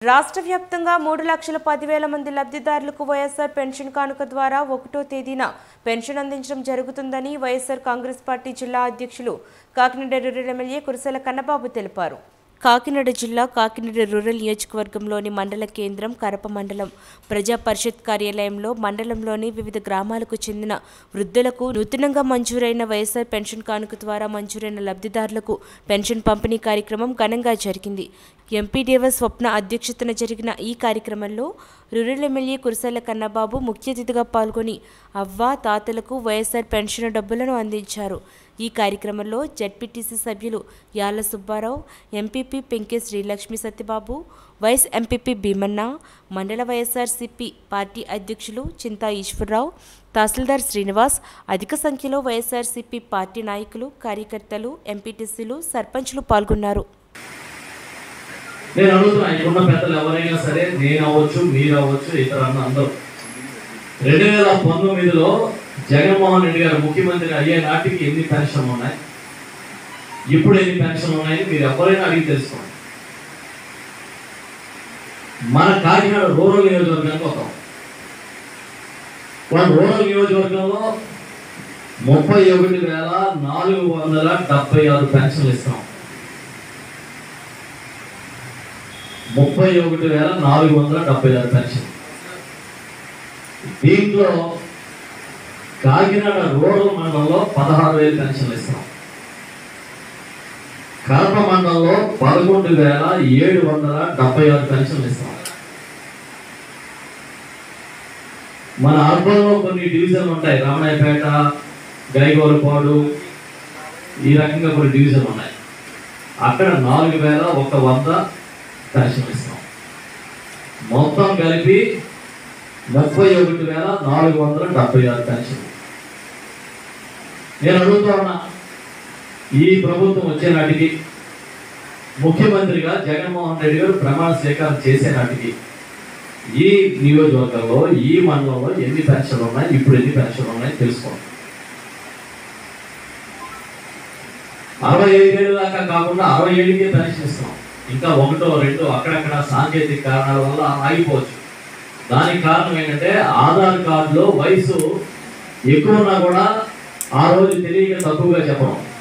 రాష్ట్ర వ్యాప్తంగా మూడు లక్షల పదివేల మంది లబ్ధిదారులకు వైఎస్ఆర్ పెన్షన్ కానుక ద్వారా ఒకటో తేదీన పెన్షన్ అందించడం జరుగుతుందని వైఎస్ఆర్ కాంగ్రెస్ పార్టీ జిల్లా అధ్యక్షులు కాకినాడ రూరల్ ఎమ్మెల్యే కురసాల కన్నబాబు తెలిపారు కాకినాడ జిల్లా కాకినాడ రూరల్ నియోజకవర్గంలోని మండల కేంద్రం కరప మండలం ప్రజా పరిషత్ కార్యాలయంలో మండలంలోని వివిధ గ్రామాలకు చెందిన వృద్ధులకు నూతనంగా మంజూరైన వైఎస్ఆర్ పెన్షన్ కానుక ద్వారా మంజూరైన లబ్ధిదారులకు పెన్షన్ పంపిణీ కార్యక్రమం ఘనంగా జరిగింది ఎంపీడీఓ స్వప్న అధ్యక్షతన జరిగిన ఈ కార్యక్రమంలో రూరల్ ఎమ్మెల్యే కురసాల కన్నబాబు ముఖ్య అతిథిగా పాల్గొని అవ్వ తాతలకు వైఎస్ఆర్ పెన్షన్ డబ్బులను అందించారు ఈ కార్యక్రమంలో జడ్పీటీసీ సభ్యులు Yalla Subbarao MPP Penke Srilakshmi Satyababu vice MPP Bhimanna మండల వైఎస్ఆర్సీపీ పార్టీ అధ్యక్షులు చింతా ఈశ్వరరావు తహసీల్దార్ శ్రీనివాస్ అధిక సంఖ్యలో వైఎస్ఆర్సీపీ పార్టీ నాయకులు కార్యకర్తలు ఎంపీటీసీలు సర్పంచ్లు పాల్గొన్నారు నేను అడుగుతున్నా ఇక్కడున్న పెద్దలు ఎవరైనా సరే నేను అవ్వచ్చు మీరు అవ్వచ్చు ఇతర అందరూ రెండు వేల పంతొమ్మిదిలో జగన్మోహన్ రెడ్డి గారు ముఖ్యమంత్రి అయ్యే నాటికి ఎన్ని పెన్షన్లు ఉన్నాయి ఇప్పుడు ఎన్ని పెన్షన్లు ఉన్నాయని మీరు ఎవరైనా అడిగి తెలుసుకోండి మన కాకినాడ రూరల్ నియోజకవర్గానికి వస్తాం మన రూరల్ నియోజకవర్గంలో ముప్పై ఒకటి వేల నాలుగు వందల డెబ్బై ఆరు పెన్షన్లు ఇస్తాం ముప్పై ఒకటి వేల నాలుగు వందల డెబ్బై ఆరు పెన్షన్ దీంట్లో కాకినాడ రూరల్ మండలంలో పదహారు వేలు పెన్షన్లు ఇస్తాం కడప మండలంలో పదకొండు వేల ఏడు వందల డెబ్బై ఆరు పెన్షన్లు ఇస్తాం మన అర్బన్లో కొన్ని డివిజన్లు ఉంటాయి రామయ్యపేట గైగోలపాడు ఈ రకంగా కొన్ని డివిజన్లు ఉన్నాయి అక్కడ నాలుగు వేల ఒక వంద పెన్షన్ ఇస్తాం మొత్తం కలిపి ముప్పై ఒకటి వేల నాలుగు వందల డెబ్బై ఆరు పెన్షన్ నేను అడుగుతా ఉన్నా ఈ ప్రభుత్వం వచ్చే నాటికి ముఖ్యమంత్రిగా జగన్మోహన్ రెడ్డి గారు ప్రమాణ స్వీకారం చేసే నాటికి ఈ నియోజకవర్గంలో ఈ మండలంలో ఎన్ని పెన్షన్లు ఉన్నాయి ఇప్పుడు ఎన్ని పెన్షన్లు ఉన్నాయి తెలుసుకోండి అరవై ఐదేళ్ళ దాకా కాకుండా అరవై ఏళ్ళకే పెన్షన్ ఇస్తున్నాం ఇంకా ఒకటో రెండో అక్కడక్కడ సాంకేతిక కారణాల వల్ల ఆగిపోవచ్చు దానికి కారణం ఏంటంటే ఆధార్ కార్డులో వయసు ఎక్కువ ఉన్నా కూడా ఆ రోజు తెలియక తక్కువగా చెప్పడం